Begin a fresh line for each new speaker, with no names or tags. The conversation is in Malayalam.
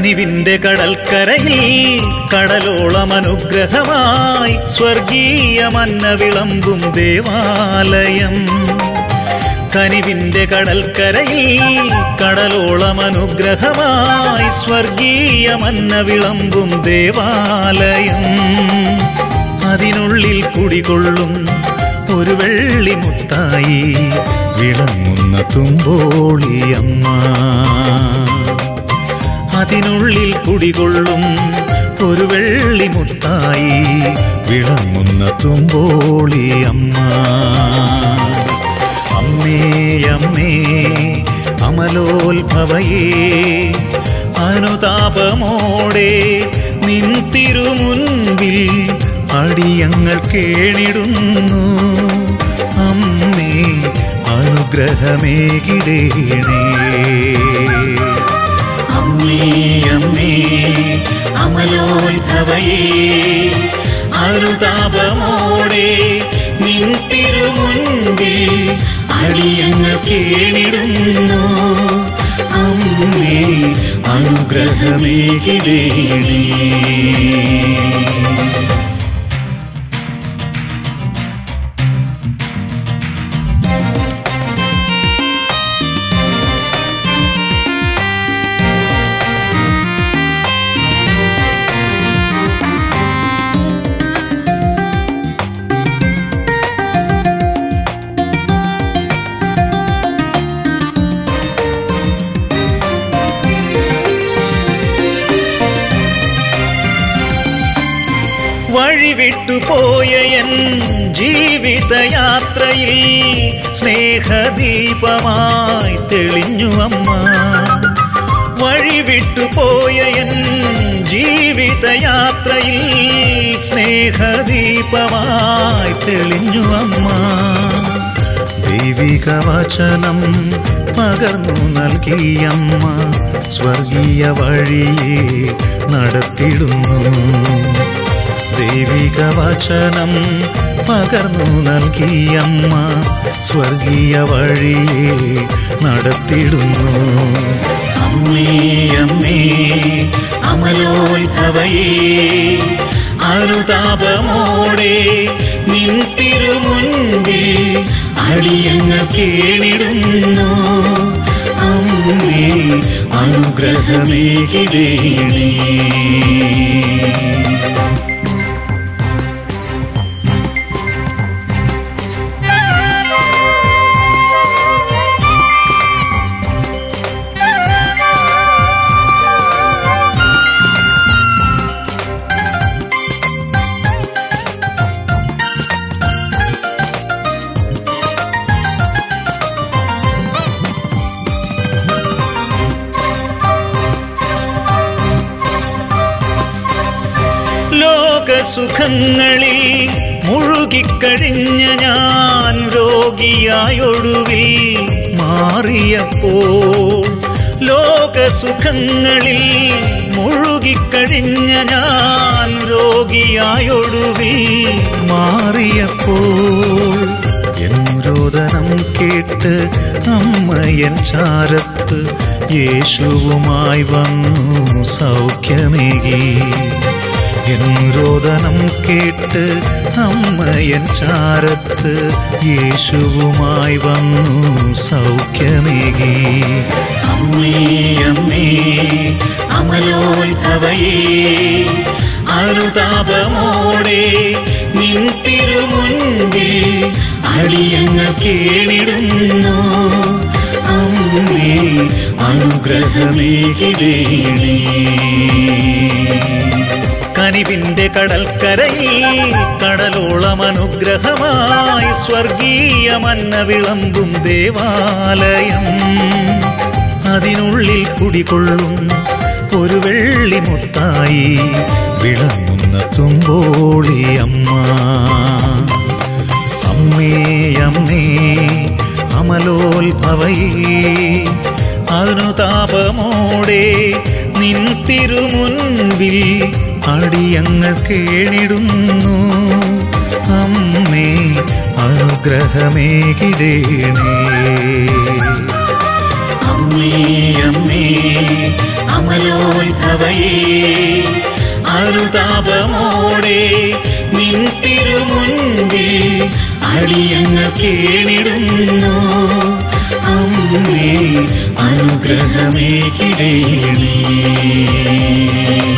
കനിവിന്റെ കടൽക്കരയിൽ കടലോളം അനുഗ്രഹമായി സ്വർഗീയ മന്ന വിളമ്പും ദേവാലയം കനിവിന്റെ കടൽക്കരയിൽ കടലോളം അനുഗ്രഹമായി സ്വർഗീയ മന്ന വിളമ്പും ദേവാലയം അതിനുള്ളിൽ കുടികൊള്ളും ഒരു വെള്ളിമുത്തായി വിളങ്ങുന്ന തുമ്പോളിയമ്മ അതിനുള്ളിൽ കുടികൊള്ളും ഒരു വെള്ളിമുത്തായി വിളങ്ങുന്ന തുമ്പോളിയമ്മ അമ്മേ അമ്മേ അമലോത്ഭവയേ അനുതാപമോടെ നിൻ തിരുമുൻപിൽ അടിയങ്ങൾ കേണിടുന്നു അമ്മേ അനുഗ്രഹമേകിടേണേ അമ്മേ അമ്മേ അമലോത്ഭവയേ അനുതാപമോടെ നിൻ തിരുമുൻപിൽ അടിയങ്ങൾ കേണിടുന്നു അമ്മേ അനുഗ്രഹമേകിടേണേ വഴിവിട്ടുപോയ എൻ ജീവിതയാത്രയിൽ സ്നേഹദീപമായി തെളിഞ്ഞു അമ്മ വഴിവിട്ടുപോയ എൻ ജീവിതയാത്രയിൽ സ്നേഹദീപമായി തെളിഞ്ഞു അമ്മ ദൈവിക വചനം പകർന്നു നൽകിയമ്മ സ്വർഗീയ വഴിയെ നടത്തിടുന്നു ദൈവിക വചനം പകർന്നു നൽകിയമ്മ സ്വർഗീയ വഴിയെ നടത്തിടുന്നു അമ്മേ അമ്മേ അമലോത്ഭവയേ അനുതാപമോടെ നിൻ തിരുമുൻപിൽ അടിയങ്ങൾ കേണിടുന്നു അമ്മേ അനുഗ്രഹമേകിടേണേ ലോകസുഖങ്ങളിൽ മുഴുകിക്കഴിഞ്ഞ ഞാൻ രോഗിയായൊടുവിൽ മാറിയപ്പോൾ ലോകസുഖങ്ങളിൽ മുഴുകിക്കഴിഞ്ഞ ഞാൻ രോഗിയായൊടുവിൽ മാറിയപ്പോൾ എൻ രോദനം കേട്ട് അമ്മയൻ ചാരത്ത് യേശുവുമായി വന്നു സൗഖ്യമേകി എൻ രോദനം കേട്ട് അമ്മയൻ ചാരത്ത് യേശുവുമായി വന്നു സൗഖ്യമേകി അമ്മേ അമ്മേ അമലോത്ഭവയേ അനുതാപമോടെ നിൻ തിരുമുൻപിൽ അടിയങ്ങൾ കേണിടുന്നു അമ്മേ അനുഗ്രഹമേകിടേണേ കനിവിന്റെ കടൽക്കരയിൽ കടലോളം അനുഗ്രഹമായി സ്വർഗീയ മന്ന വിളമ്പും ദേവാലയം അതിനുള്ളിൽ കുടികൊള്ളും ഒരു വെള്ളിമുത്തായി വിളങ്ങുന്ന തുമ്പോളിയമ്മ അമ്മേ അമ്മേ അമലോത്ഭവയേ അനുതാപമോടെ നിൻ തിരുമുൻപിൽ അടിയങ്ങൾ കേണിടുന്നു അമ്മേ അനുഗ്രഹമേകിടേണേ അമ്മേ അമ്മേ അമലോത്ഭവയേ അനുതാപമോടെ നിൻ തിരുമുൻപിൽ അടിയങ്ങൾ കേണിടുന്നു അമ്മേ അനുഗ്രഹമേ കിടേണേ